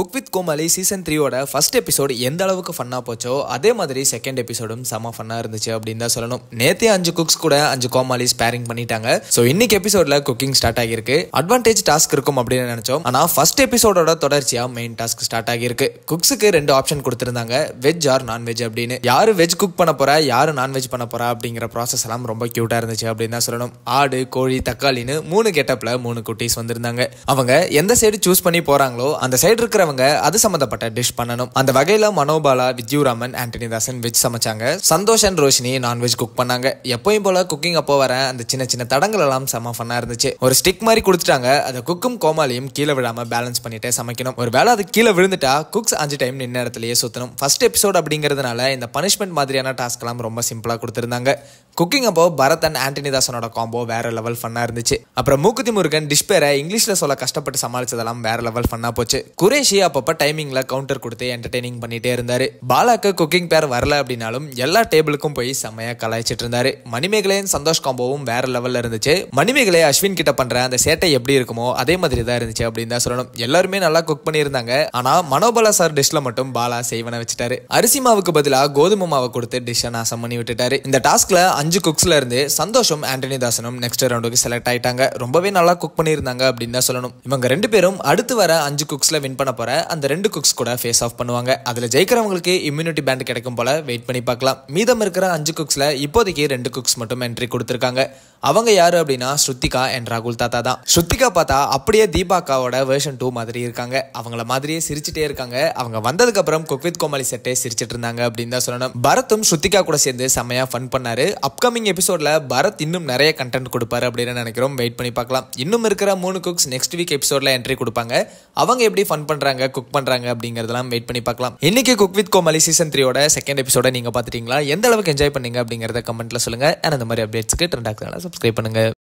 cook with Comali season த்ரீயோட first episode எந்த அளவுக்கு ஃபன்னாக போச்சோ அதே மாதிரி செகண்ட் எபிசோடும் செம ஃபன்னாக இருந்துச்சு அப்படின்னு தான் சொல்லணும் நேத்தே அஞ்சு குக்ஸ் கூட அஞ்சு கோமாளி ஸ்பேரிங் பண்ணிட்டாங்க ஸோ இன்னைக்கு எபிசோட்ல குக்கிங் ஸ்டார்ட் ஆகியிருக்கு அட்வான்டேஜ் டாஸ்க் இருக்கும் அப்படின்னு நினைச்சோம் ஆனால் ஃபர்ஸ்ட் எபிசோடோட தொடர்ச்சியா மெயின் டாஸ்க் ஸ்டார்ட் ஆகியிருக்கு குக்ஸுக்கு ரெண்டு ஆப்ஷன் கொடுத்துருந்தாங்க வெஜ் ஆர் நான்வெஜ் அப்படின்னு யாரு வெஜ் குக் பண்ண போறா யாரு நான்வெஜ் பண்ண போறா அப்படிங்கிற ப்ராசஸ் எல்லாம் ரொம்ப கியூட்டா இருந்துச்சு அப்படின்னு தான் சொல்லணும் ஆடு கோழி தக்காளின்னு மூணு கெட்டப்ல மூணு குட்டீஸ் வந்திருந்தாங்க அவங்க எந்த சைடு சூஸ் பண்ணி போறாங்களோ அந்த சைடு இருக்கிறவங்க அது சம்பந்தப்பட்ட டிஷ் பண்ணணும் அந்த வகையில மனோபாலா வித்யூராமன் ஆண்டனி தாசன் வெஜ் சமைச்சாங்க Santhosh and Roshini non veg cook பண்ணாங்க எப்பயும் போல குக்கிங் அப்போ வர அந்த சின்ன சின்ன தடங்கள் எல்லாம் செம ஃபன்னா இருந்துச்சு ஒரு ஸ்டிக் மாதிரி கொடுத்துட்டாங்க அதை குக்கும் கோமாளியும் கீழே விழாம பேலன்ஸ் பண்ணிட்டே சமைக்கணும் ஒரு வேளை அது கீழே விழுந்துட்டா குக்ஸ் அஞ்சு டைம் நின்ன இடத்துலயே சுத்தணும் ஃபர்ஸ்ட் எபிசோட் அப்படிங்கிறதுனால இந்த பனிஷ்மெண்ட் மாதிரியான டாஸ்க் எல்லாம் ரொம்ப சிம்பிளா கொடுத்துருந்தாங்க குக்கிங் அப்போ பரத் அண்ட் ஆண்டனி தாசனோட காம்போ வேற லெவல் ஃபன்னா இருந்துச்சு அப்புறம் மூக்குத்தி முருகன் டிஷ் பேரை இங்கிலீஷ்ல சொல்ல கஷ்டப்பட்டு சமாளிச்சதெல்லாம் வேற லெவல் ஃபன்னா போச்சு குரேஷி அப்பப்ப டைமிங்ல கவுண்டர் கொடுத்து என்டர்டைனிங் பண்ணிட்டே இருந்தாரு பாலாக்கு குக்கிங் பேர் வரல அப்படின்னாலும் எல்லா டேபிளுக்கும் போய் செம்மையா கலாய்ச்சிட்டு இருந்தாரு மணிமேகலையும் சந்தோஷ் காம்போவும் வேற லெவல்ல இருந்துச்சு மணிமேகலை அஸ்வின் கிட்ட பண்ற அந்த சேட்டை எப்படி இருக்குமோ அதே மாதிரி தான் இருந்துச்சு அப்படின்னு தான் சொல்லணும் எல்லாருமே நல்லா குக் பண்ணியிருந்தாங்க ஆனா மனோபலா சார் டிஷ்ல மட்டும் பாலா செய்வன வச்சுட்டாரு அரிசி மாவுக்கு பதிலா கோதுமை மாவை கொடுத்து டிஷ்ஷை நாசம் பண்ணி விட்டுட்டாரு இந்த டாஸ்க்ல அஞ்சு குக்ஸ்ல இருந்து சந்தோஷம் ஆண்டனி தாசனும் நெக்ஸ்ட் ரவுண்டுக்கு செலக்ட் ஆயிட்டாங்க ரொம்பவே நல்லா குக் பண்ணியிருந்தாங்க அப்படின்னு தான் சொல்லணும் இவங்க ரெண்டு பேரும் அடுத்து வர அஞ்சு குக்ஸ்ல வின் பண்ண போற அந்த ரெண்டு குக்ஸ் கூட ஃபேஸ் ஆஃப் பண்ணுவாங்க அதுல ஜெயிக்கிறவங்களுக்கு இம்யூனிட்டி பேண்ட் கிடைக்கும் போல வெயிட் பண்ணி பார்க்கலாம் மீதம் இருக்கிற அஞ்சு குக்ஸ்ல இப்போதைக்கு ரெண்டு குக்ஸ் மட்டும் என்ட்ரி கொடுத்துருக்காங்க அவங்க யாரு அப்படின்னா ஸ்ருத்திகா அண்ட் ராகுல் தாத்தா தான் ஸ்ருத்திகா பார்த்தா அப்படியே தீபாக்காவோட வேர்ஷன் டூ மாதிரி இருக்காங்க அவங்கள மாதிரியே சிரிச்சுட்டே இருக்காங்க அவங்க வந்ததுக்கு அப்புறம் குக் வித் கோமாளி செட்டே சிரிச்சிட்டு இருந்தாங்க அப்படின்னு தான் சொல்லணும் பரத்தும் ஸ்ருத்திகா கூட சேர்ந்து செம்மையா ஃபன் பண்ணாரு அப்கமிங் எபிசோட்ல பரத் இன்னும் நிறைய கண்டென்ட் கொடுப்பாரு அப்படின்னு நினைக்கிறோம் வெயிட் பண்ணி பார்க்கலாம் இன்னும் இருக்கிற மூணு குக்ஸ் நெக்ஸ்ட் வீக் எபிசோட்ல என்ட்ரி கொடுப்பாங்க அவங்க எப்படி ஃபன் பண்றாங்க குக் பண்றாங்க அப்படிங்கறதெல்லாம் வெயிட் பண்ணி பார்க்கலாம் இன்னைக்கு குக் வித் கோமாளி சீசன் த்ரீயோட செகண்ட் எபிசோட நீங்க பாத்துட்டீங்களா எந்த அளவுக்கு என்ஜாய் பண்ணீங்க அப்படிங்கறத கமெண்ட்ல சொல்லுங்க and அந்த மாதிரி அப்டேட்ஸ்க்கு ட்ரெண்ட் ஆகுதுனால சப்ஸ்கிரைப் பண்ணுங்க